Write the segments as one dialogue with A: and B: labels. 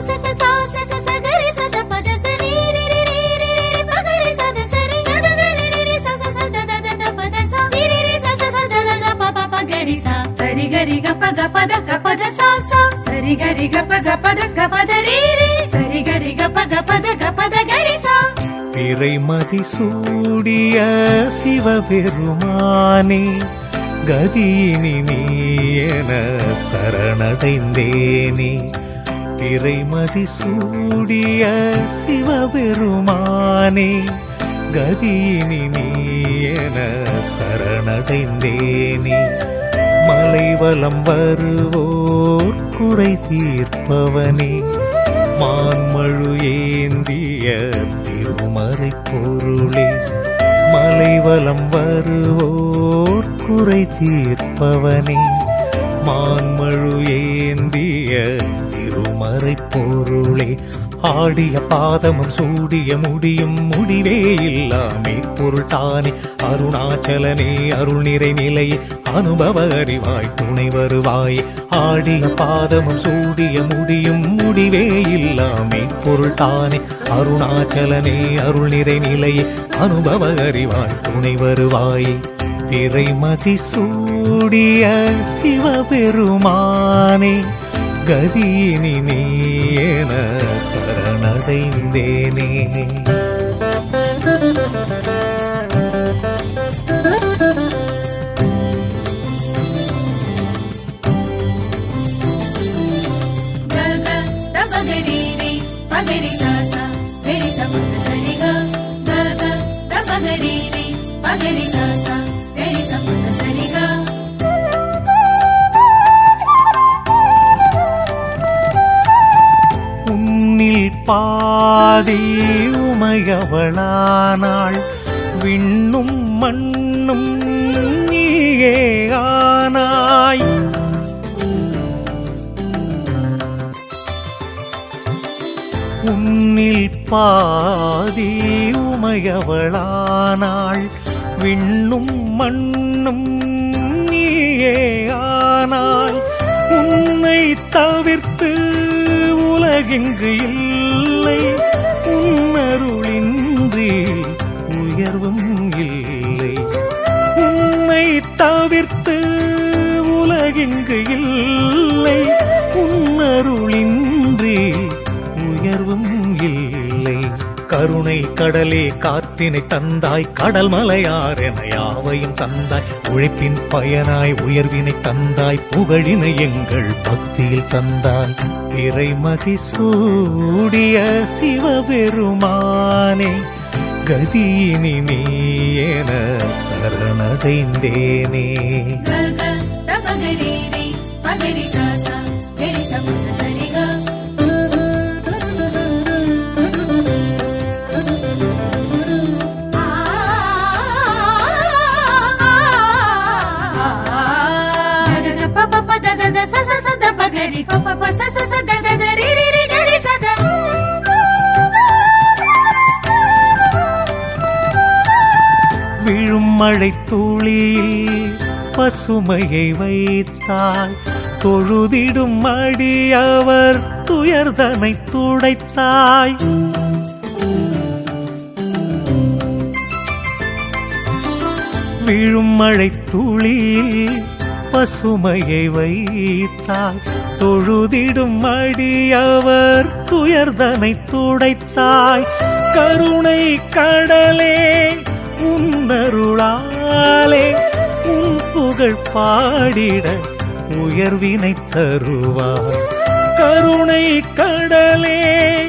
A: ச ச சா ச ச ச கரி ச த ப த ச ரி ரி ரி ரி ரி ரி ரி ப கரி ச த ச ரி க த க ரி ரி ரி ச ச ச த த த த ப த ச ரி ரி ரி ச ச ச த த த ப ப ப கரி ச சரி கரி க ப க ப த க ப த சா சா சரி கரி க ப க ப த க ப த ரி ரி சரி கரி க ப க ப த க ப த கரி சா
B: பிறைமதி சூடிய சிவபெருமானே கதியினி நீ என சரணடைந்தேனே பிறைமதி சூடிய சிவபெருமானே கதியினி நீ என சரணடைந்தேனே மலைவலம் வருவோர் குறை தீர்ப்பவனே மான்மழு ஏந்திய திருமறை பொருளே மலைவலம் வருவோர் குறை தீர்ப்பவனே மான்மழு ஏந்திய திருமறை பொருளே ஆடிய பாதமும் சூடிய முடியும் முடிவே இல்லாமே பொருள் தானே அருணாச்சலனே அருள் நிறை நிலையே அனுபவ அறிவாய் துணை வருவாய் ஆடிய பாதமும் சூடிய முடியும் முடிவே இல்லாமே பொருள் தானே அருணாச்சலனே அருள் நிறை நிலையே அனுபவ அறிவாய் துணை வருவாய் பிறைமதி சூடிய சிவபெருமானே கதியினி நீ என சரணடைந்தேனே
A: க க த ப க ரி ரி ப க ரி சா சா கரி ச ப த ச ரி க க க த ப க ரி ரி ப க ரி சா சா கரி ச ப த ச ரி க
B: உன்னில் பாதி உமையவளானாள் விண்ணும் மண்ணும் நீயே ஆனாய் உன்னில் பாதி உமையவளானாள் விண்ணும் மண்ணும் நீயே ஆனாய் உன்னை தவிர்த்து உலகெங்கு இல்லை உன்னருளின்றி உயர்வும் இல்லை உன்னை தவிர்த்து உலகெங்கு இல்லை உன்னருளின்றி உயர்வும் இல்லை கருணை கடலே காற்றினை தந்தாய் கடல் மலையார் என யாவையும் தந்தாய் உழைப்பின் பயனாய் உயர்வினை தந்தாய் புகழினை எங்கள் பக்தியில் தந்தாய் இறைமதி சூடிய சிவபெருமானே கதியினி நீ என சரணடைந்தேனே
A: க க த ப க ரி ரி ப க ரி சா சா கரி ச ப த ச ரி க ஆ க க ப ப ப த த த ச ச ச த ப க ரி ப ப ப ச ச ச த த த ரி ரி ரி க ரி ச த
B: விழும் மழை துளியில் பசுமையை வைத்தாய் தொழுதிடும் அடியவர் துயர்தனை துடைத்தாய் விழும் மழை துளியில் பசுமையை வைத்தாய் தொழுதிடும் அடியவர் துயர்தனை துடைத்தாய் கருணை கடலே உன்னருளாலே உன் புகழ் பாடிட உயர்வினை தருவார் கருணை கடலே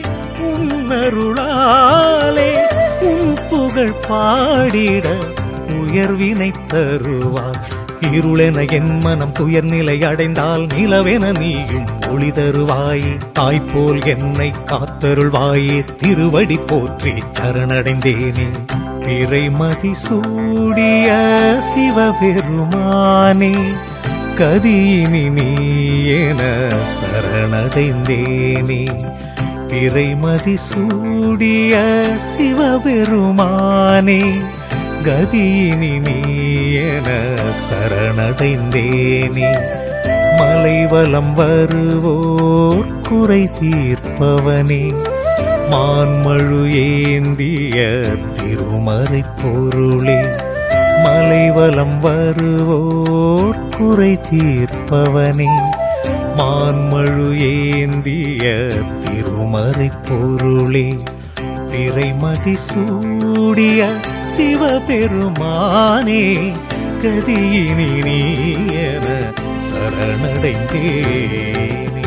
B: உன்னருளாலே உன் புகழ் பாடிட உயர்வினை தருவார் இருளென என் மனம் துயர் நிலை அடைந்தால் நிலவென நீயும் ஒளி தருவாயே தாய்போல் என்னை காத்தருள்வாயே திருவடி போற்றி சரணடைந்தேனே பிறைமதி சூடிய சிவபெருமானே கதியினி நீ என சரணடைந்தேனே பிறைமதி சூடிய சிவபெருமானே கதியினி நீ என சரணடைந்தேனே மலைவலம் வருவோர் குறை தீர்ப்பவனே மான்மழு ஏந்திய திருமறை பொருளே மலைவலம் வருவோர் குறை தீர்ப்பவனே மான்மழு ஏந்திய திருமறை பொருளே பிறைமதி சூடிய சிவபெருமானே கதியினி நீ என சரணடைந்தேனே